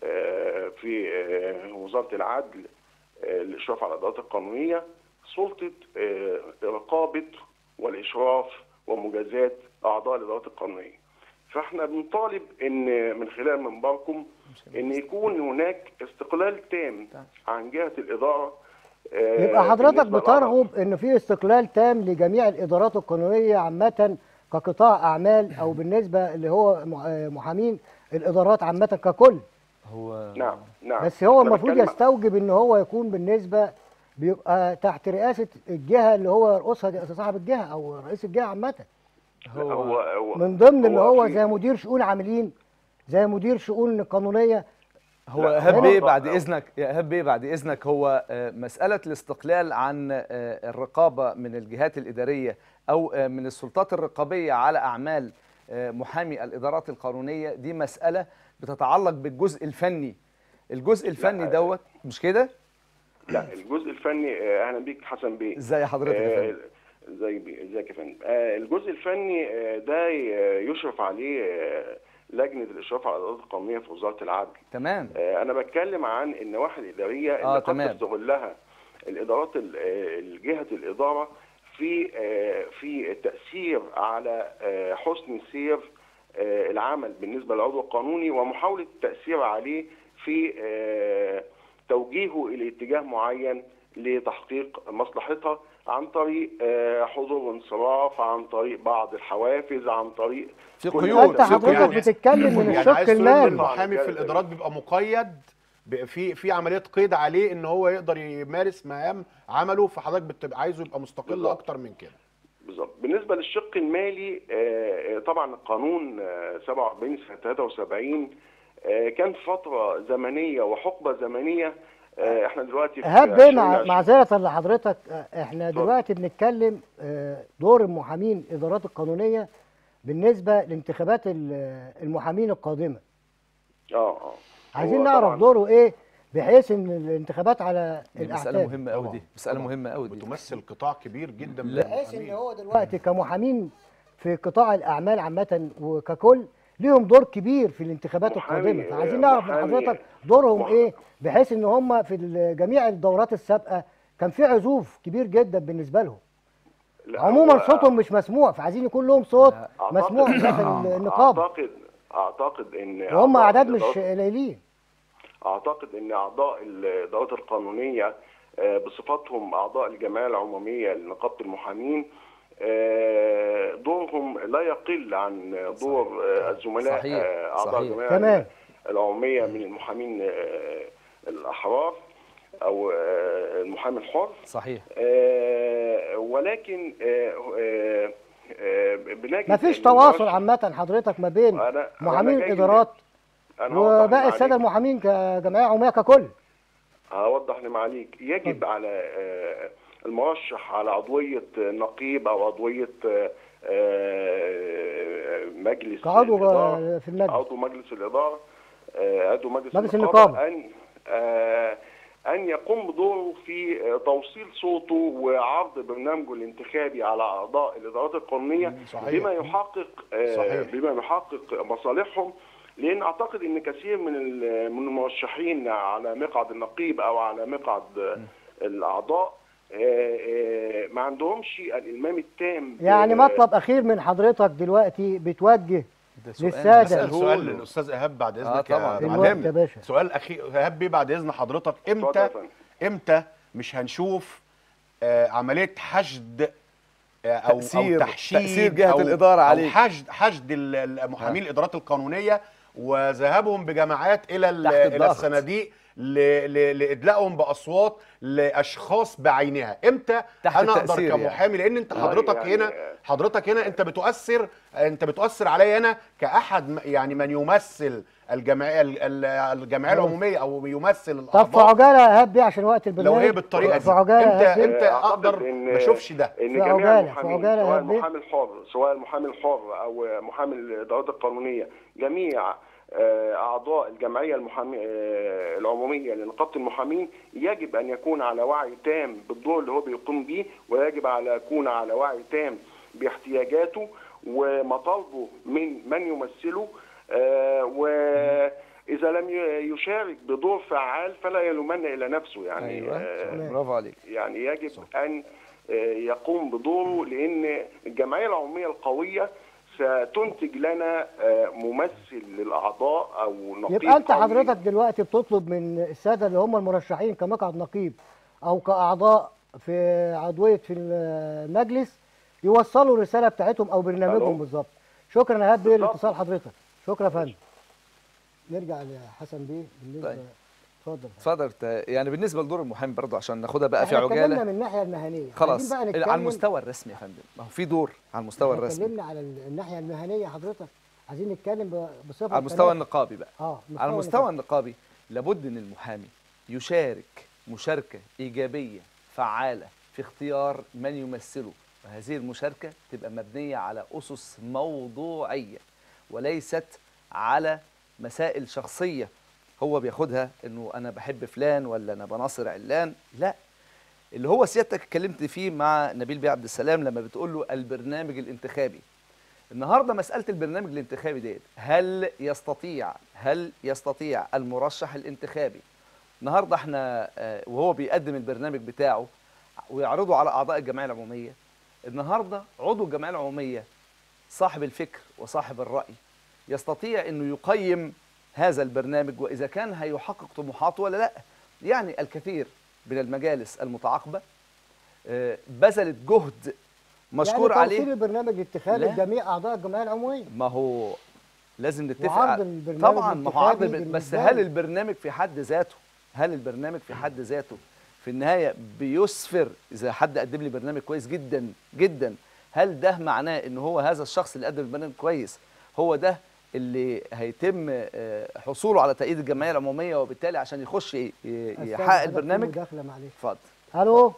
آه، في آه، وزاره العدل آه، الاشراف على الادارات القانونيه سلطه آه، رقابه والاشراف ومجازات اعضاء الادارات القانونيه. فاحنا بنطالب ان من خلال منبركم ان يكون هناك استقلال تام عن جهه الاداره آه، يبقى حضرتك بالنسبة للأعضاء. بترغب ان في استقلال تام لجميع الادارات القانونيه عامه كقطاع اعمال او بالنسبه اللي هو مح- آه، محامين الادارات عامه ككل هو نعم نعم بس هو أنا المفروض بتكلم- يستوجب ان هو يكون بالنسبه بيبقى تحت رئاسه الجهه اللي هو يرقصها دي صاحب الجهه او رئيس الجهه عامه هو هو من ضمن اللي هو في- زي مدير شؤون عاملين زي مدير شؤون قانونيه هو لا، ايهاب هو بيه أعضاء- بعد اذنك يا ايهاب بيه بعد اذنك هو آه، مساله الاستقلال عن آه، الرقابه من الجهات الاداريه او آه، من السلطات الرقابيه على اعمال آه، محامي الادارات القانونيه دي مساله بتتعلق بالجزء الفني الجزء الفني لا، دوت مش كده لا الجزء الفني آه، اهلا بيك حسن بيه ازاي حضرتك يا آه، فندم زي بي- ازيك يا فندم آه، الجزء الفني آه، ده ي- يشرف عليه آه، لجنه الاشراف على الادارات القانونيه في وزاره العدل تمام آه، انا بتكلم عن النواحي الاداريه اللي آه، قد تمام. تستغلها الادارات ال- آه، الجهه الاداره في آه، في التاثير على آه، حسن سير آه، العمل بالنسبه للعضو القانوني ومحاوله التاثير عليه في آه، توجيهه الى اتجاه معين لتحقيق مصلحتها عن طريق آه، حضور وانصراف عن طريق بعض الحوافز عن طريق في كل قيود، انت في حضرتك قيود. بتتكلم من يعني الشق عايز تقول ان المالي المحامي في الادارات بيبقى مقيد ب- في في عمليه قيد عليه ان هو يقدر يمارس مهام عمله فحضرتك بتبقى عايزه يبقى مستقل بالظبط. اكتر من كده بالظبط بالنسبه للشق المالي آه، آه، طبعا القانون آه، 47 سنه 73 آه، كان فتره زمنيه وحقبه زمنيه آه، احنا دلوقتي في ايهاب بيه مع 2020. معذره لحضرتك آه، احنا اتفضل. دلوقتي بنتكلم آه، دور المحامين الادارات القانونيه بالنسبه لانتخابات ال- المحامين القادمه اه اه عايزين هو نعرف طبعاً- دوره ايه بحيث ان الانتخابات على دي مساله الاعتاب مهمه قوي دي طبعاً، مساله طبعاً. مهمه قوي دي بتمثل قطاع كبير جدا من بحيث ان المحامين. هو دلوقتي كمحامين في قطاع الاعمال عامه وككل ليهم دور كبير في الانتخابات محامي- القادمه فعايزين آه، نعرف من محامي- حضرتك دورهم مح- ايه بحيث ان هم في ال- جميع الدورات السابقه كان في عزوف كبير جدا بالنسبه لهم لا، عموما هو- صوتهم مش مسموع فعايزين يكون لهم صوت أعتقد- مسموع داخل النقابه اعتقد اعتقد ان وهم أعضاء اعداد مش الإدارات- قليلين اعتقد ان اعضاء الادارات القانونيه آه، بصفتهم اعضاء الجمعيه العموميه لنقابه المحامين آه، دورهم لا يقل عن دور آه، الزملاء صحيح، آه، اعضاء صحيح. الجمعيه تمام. العموميه من المحامين آه، الاحرار او آه، المحامي الحر صحيح آه، ولكن آه، آه، آه، بنجد مفيش إن تواصل المؤسس- عامه حضرتك ما بين أنا- أنا محامين جاي الادارات أنا هوضح وباقي لمعاليك. الساده المحامين كجمعيه عموميه ككل هوضح لمعاليك يجب على آه، المرشح على عضويه نقيب او عضويه آه، آه، مجلس كعضو الإدارة. في المجلس عضو مجلس الإدارة آه، عضو مجلس, مجلس النقابة النقابة. أن آه، أن يقوم بدوره في آه، توصيل صوته وعرض برنامجه الانتخابي على أعضاء الإدارات القانونية صحيح. بما يحقق آه، صحيح. بما يحقق مصالحهم لأن أعتقد أن كثير من ال- من المرشحين على مقعد النقيب أو على مقعد آه، الأعضاء آه، آه، ما عندهمش الإلمام التام يعني ب- مطلب اخير من حضرتك دلوقتي بتوجه ده سؤال للسادة. اسال نسأله سؤال له. للاستاذ ايهاب بعد آه اذنك طبعاً. يا الوقت معلم يا باشا. سؤال اخير ايهاب بيه بعد اذن حضرتك اتفضل امتى يا فندم. امتى مش هنشوف آه عمليه حشد آه او تأثير- او تحشيد تأثير جهة أو الإدارة أو عليك. حشد حشد ال- المحامين الادارات القانونيه وذهابهم بجماعات الى ال- تحت الى الضغط. الصناديق ل- ل- لادلائهم باصوات لاشخاص بعينها امتى تحت انا اقدر التأثير يعني. كمحامي لان انت والله حضرتك يعني- هنا حضرتك هنا انت بتؤثر انت بتؤثر عليا انا كاحد م- يعني من يمثل الجمعيه ال- ال- الجمعيه العموميه او يمثل طب في الاعضاء عجاله يا ايهاب بيه عشان وقت البرنامج لو هي بالطريقه دي في عجاله يا امتى إيهاب بيه. امتى أعتقد اقدر إن- ما اشوفش ده ان في جميع عجالة- المحامين في عجالة يا سواء هبي. المحامي الحر سواء المحامي الحر او محامي الادارات القانونيه جميع آه، اعضاء الجمعيه المحامي آه، العموميه لنقابه المحامين يجب ان يكون على وعي تام بالدور اللي هو بيقوم به ويجب على يكون على وعي تام باحتياجاته ومطالبه من من يمثله آه، واذا لم ي- يشارك بدور فعال فلا يلومن الا نفسه يعني ايوه آه، برافو عليك يعني يجب ان آه، يقوم بدوره لان الجمعيه العموميه القويه ستنتج لنا آه، ممثل للاعضاء او نقيب يبقى انت قوي. حضرتك دلوقتي بتطلب من الساده اللي هم المرشحين كمقعد نقيب او كاعضاء في عضويه في المجلس يوصلوا الرساله بتاعتهم او برنامجهم ألو. بالظبط شكرا يا هاب بيه بالظبط. لاتصال حضرتك شكرا يا فندم نرجع لحسن بيه بالنسبه طيب. اتفضل اتفضل ت- يعني بالنسبه لدور المحامي برضه عشان ناخدها بقى في احنا اتكلمنا عجاله من الناحيه المهنيه خلاص عايزين بقى نتكلم على المستوى الرسمي يا فندم ما هو في دور على المستوى احنا الرسمي اتكلمنا على الناحيه المهنيه حضرتك عايزين نتكلم ب- بصفه على المستوى ثلاثة. النقابي بقى اه على المستوى النقابي لابد ان المحامي يشارك مشاركه ايجابيه فعاله في اختيار من يمثله وهذه المشاركه تبقى مبنيه على اسس موضوعيه وليست على مسائل شخصيه هو بياخدها انه انا بحب فلان ولا انا بناصر علان لا اللي هو سيادتك اتكلمت فيه مع نبيل بيه عبد السلام لما بتقول له البرنامج الانتخابي النهارده مساله البرنامج الانتخابي ديت هل يستطيع هل يستطيع المرشح الانتخابي النهارده احنا آه، وهو بيقدم البرنامج بتاعه ويعرضه على اعضاء الجمعيه العموميه النهارده عضو الجمعيه العموميه صاحب الفكر وصاحب الراي يستطيع انه يقيم هذا البرنامج واذا كان هيحقق طموحاته ولا لا يعني الكثير من المجالس المتعاقبه آه، بذلت جهد مشكور يعني عليه توصيل البرنامج الانتخابي لا. لجميع اعضاء الجمعيه العموميه ما هو لازم نتفق وعرض على- البرنامج طبعا ما هو عرض الانتخابي الب- بس بالنسبة هل لي. البرنامج في حد ذاته هل البرنامج في حد ذاته في النهايه بيسفر اذا حد قدم لي برنامج كويس جدا جدا هل ده معناه ان هو هذا الشخص اللي قدم البرنامج كويس هو ده اللي هيتم آه، حصوله على تأييد الجمعيه العموميه وبالتالي عشان يخش ي- ي- أستاذ يحقق حضرتك في البرنامج مداخله معلش اتفضل الو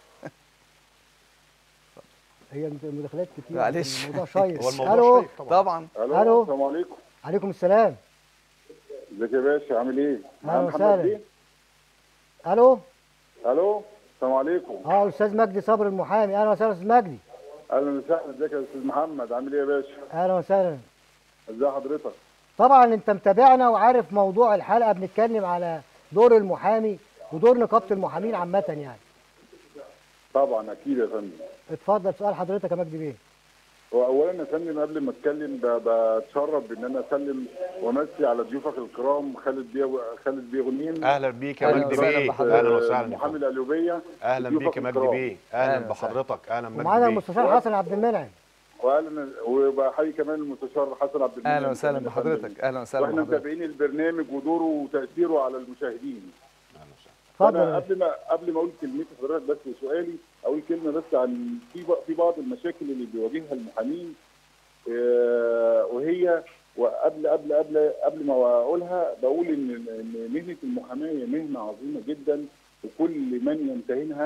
هي المداخلات كتير معلش. الموضوع شيق هو الموضوع الو شيق طبعا طبعا ألو. السلام عليكم عليكم السلام ازيك يا باشا عامل ايه؟ أهلا محمد وسهلا. بيه؟ الو الو السلام عليكم اه استاذ مجدي صبر المحامي اهلا وسهلا استاذ مجدي اهلا وسهلا ازيك يا استاذ محمد عامل ايه يا باشا؟ اهلا وسهلا ازي حضرتك؟ طبعا انت متابعنا وعارف موضوع الحلقه بنتكلم على دور المحامي ودور نقابه المحامين عامه يعني طبعا اكيد يا فندم اتفضل سؤال حضرتك يا مجدي بيه واولا يا فندم قبل ما اتكلم ب- بتشرف بان انا اسلم وامسي على ضيوفك الكرام خالد بيه خالد بيه غنيم اهلا بيك يا أهلا مجدي وسهلا بيه بحضرتك. اهلا وسهلا يا محامي فندم. القليوبيه اهلا ضيوفك بيك يا مجدي الكرام. بيه اهلا أهلا وسهلا. بحضرتك اهلا مجدي ومعانا بيه المستشار حسن عبد المنعم واهلا وبحيي كمان المستشار حسن عبد المنعم اهلا وسهلا كمان يا فندم. بحضرتك اهلا وسهلا واحنا بحضرتك متابعين البرنامج ودوره وتاثيره على المشاهدين اهلا وسهلا اتفضل انا يا قبل ما قبل ما اقول كلمتي حضرتك بس سؤالي اقول كلمه بس عن في ب- في بعض المشاكل اللي بيواجهها المحامين آه، وهي وقبل قبل قبل قبل ما اقولها بقول ان ان مهنه المحاماه مهنه عظيمه جدا وكل من يمتهنها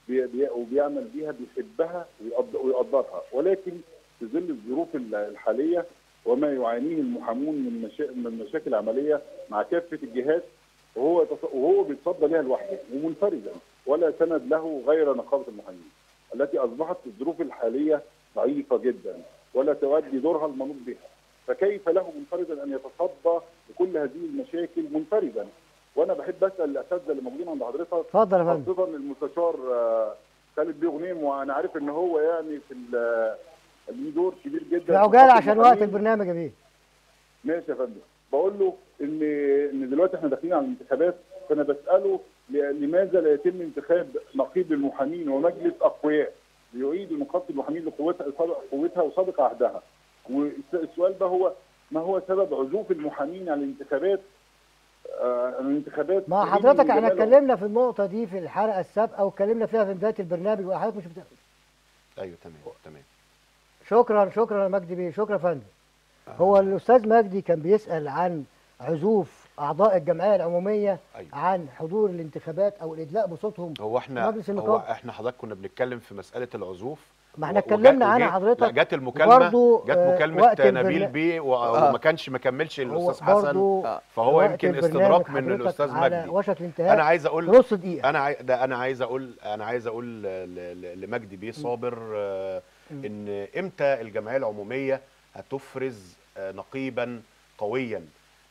بي بي وبيعمل بيها بيحبها ويقد- ويقدرها ولكن في ظل الظروف ال- الحاليه وما يعانيه المحامون من مشا... من مشاكل عمليه مع كافه الجهات وهو يتص- وهو بيتصدى لها لوحده ومنفردا ولا سند له غير نقابه المحامين التي اصبحت في الظروف الحاليه ضعيفه جدا ولا تؤدي دورها المنوط بها فكيف له منفردا ان يتصدى لكل هذه المشاكل منفردا وانا بحب اسال الاساتذه اللي موجودين عند حضرتك اتفضل يا فندم خاصه المستشار آه، خالد بيه غنيم وانا عارف ان هو يعني في ال- ليه دور كبير جدا في عجاله خط عشان وقت المحامين. البرنامج يا بيه ماشي يا فندم بقول له ان ان دلوقتي احنا داخلين على الانتخابات فانا بساله ل- لماذا لا يتم انتخاب نقيب المحامين ومجلس اقوياء ليعيد نقابه المحامين لقوتها قوتها وسابق عهدها والسؤال بقى هو ما هو سبب عزوف المحامين عن الانتخابات آه عن الانتخابات ما تريد حضرتك من احنا جماله. اتكلمنا في النقطه دي في الحلقه السابقه واتكلمنا فيها في بدايه البرنامج وحضرتك مش بت... ايوه تمام تمام شكرا شكرا يا مجدي بيه شكرا يا فندم هو الاستاذ مجدي كان بيسال عن عزوف اعضاء الجمعيه العموميه أيوة. عن حضور الانتخابات او الادلاء بصوتهم هو احنا مجلس هو النقابة. احنا حضرتك كنا بنتكلم في مساله العزوف ما احنا و- وجا- اتكلمنا عنها وجه- حضرتك لا جت المكالمه برضو، جت آه، مكالمه وقت نبيل البرنا- بيه و- آه. وما كانش ما كملش هو الاستاذ حسن برضو آه. فهو وقت يمكن البرنامج استدراك من حضرتك الاستاذ على مجدي وشك الانتهاء انا عايز اقول نص دقيقه انا عاي... ده انا عايز اقول انا عايز اقول ل- ل- لمجدي بيه صابر آه، ان امتى الجمعيه العموميه هتفرز آه، نقيبا قويا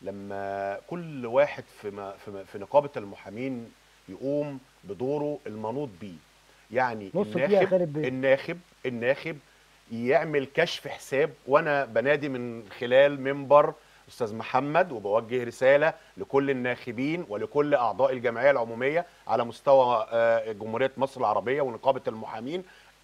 لما كل واحد في ما في, ما في نقابه المحامين يقوم بدوره المنوط بيه يعني نص دقيقة يا خالد الناخب بيه. الناخب الناخب يعمل كشف حساب وانا بنادي من خلال منبر استاذ محمد وبوجه رساله لكل الناخبين ولكل اعضاء الجمعيه العموميه على مستوى آه، جمهوريه مصر العربيه ونقابه المحامين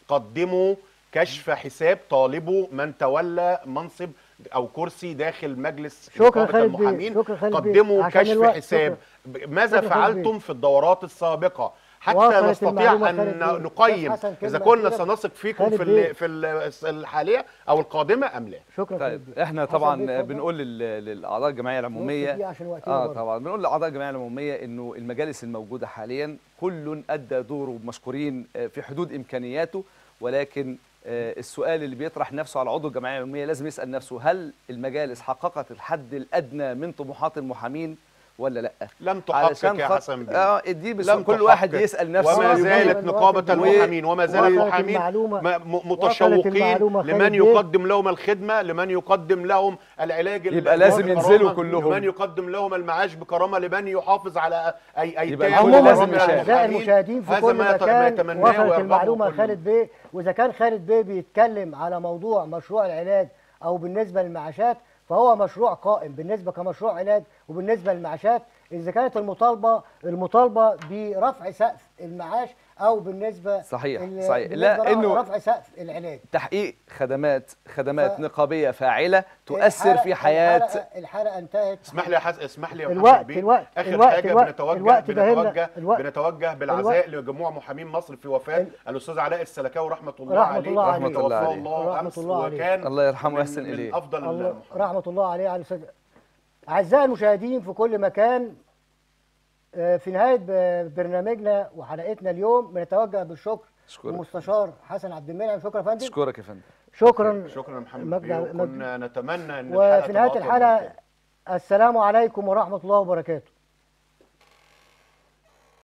قدموا كشف حساب طالبوا من تولى منصب او كرسي داخل مجلس شكرا نقابه خالد بيه، المحامين شكرا خالد بيه. قدموا عشان كشف الوقت، حساب ماذا شكرا خالد بيه. فعلتم في الدورات السابقه حتى وصلت نستطيع المعلومة ان خالد بيه. نقيم أستاذ حسن اذا كلمة كنا أخيرة. سنثق فيكم خالد في بيه. ال- في ال- الحاليه او القادمه ام لا شكرا خالد طيب بيه. احنا حسن بيه طبعا اتفضل. بنقول لل- للاعضاء الجمعيه نص العموميه دقيقة عشان وقتنا اه برضه. طبعا بنقول لاعضاء الجمعيه العموميه انه المجالس الموجوده حاليا كل ادى دوره مشكورين آه، في حدود امكانياته ولكن آه، السؤال اللي بيطرح نفسه على عضو الجمعيه العموميه لازم يسال نفسه هل المجالس حققت الحد الادنى من طموحات المحامين ولا لا لم علشان تحقق يا خاط- حسن بيه اه دي بس لم كل واحد تحقق. يسال نفسه وما ويقول زالت الوقت نقابة بيه. المحامين وما زال وصلت المحامين المعلومة. م- م- وصلت متشوقين المعلومة خالد لمن بيه. يقدم لهم الخدمة لمن يقدم لهم العلاج ال- يبقى لازم بكرامة، ينزلوا كلهم. لمن يقدم لهم المعاش بكرامة لمن يحافظ على أي أي يبقى تام الكل وغرام لازم من يشارك. أعزائي المحامين. المشاهدين في هذا كل ما يت- ما مكان يتمناه وصلت ويرغبه المعلومة كل خالد بيه وإذا كان خالد بيه بيتكلم على موضوع مشروع العلاج أو بالنسبة للمعاشات فهو مشروع قائم بالنسبة كمشروع علاج وبالنسبة للمعاشات إذا كانت المطالبة المطالبة برفع سقف المعاش أو بالنسبة صحيح، ال- صحيح. بالنسبة لا، إنه- رفع سقف العلاج تحقيق خدمات خدمات ف- نقابيه فاعله تؤثر الحلقة- في حياه الحلقة, الحلقة انتهت اسمح لي يا حسن اسمح لي يا الوقت- محمد بيه. الوقت- اخر الوقت- حاجه الوقت- بنتوجه الوقت ده هنا- بنتوجه الوقت- بنتوجه بالعزاء لجموع محامين مصر في وفاه ال- الاستاذ علاء السلكاوي رحمه الله رحمة عليه الله عليه. توفاه عليه. الله رحمة امس الله عليه. وكان الله يرحمه من- ويحسن من إليه. افضل الله المحامين رحمة الله عليه على أستاذ أعزائي المشاهدين في كل مكان آه، في نهاية ب- برنامجنا وحلقتنا اليوم بنتوجه بالشكر أشكرك. للمستشار حسن عبد المنعم شكرا يا فندم اشكرك يا فندم شكرا شكرا يا محمد مجد- بيه مجد- وكنا نتمنى ان الحلقه وفي نهاية تبقى أطول من الحلقة كده. السلام عليكم ورحمة الله وبركاته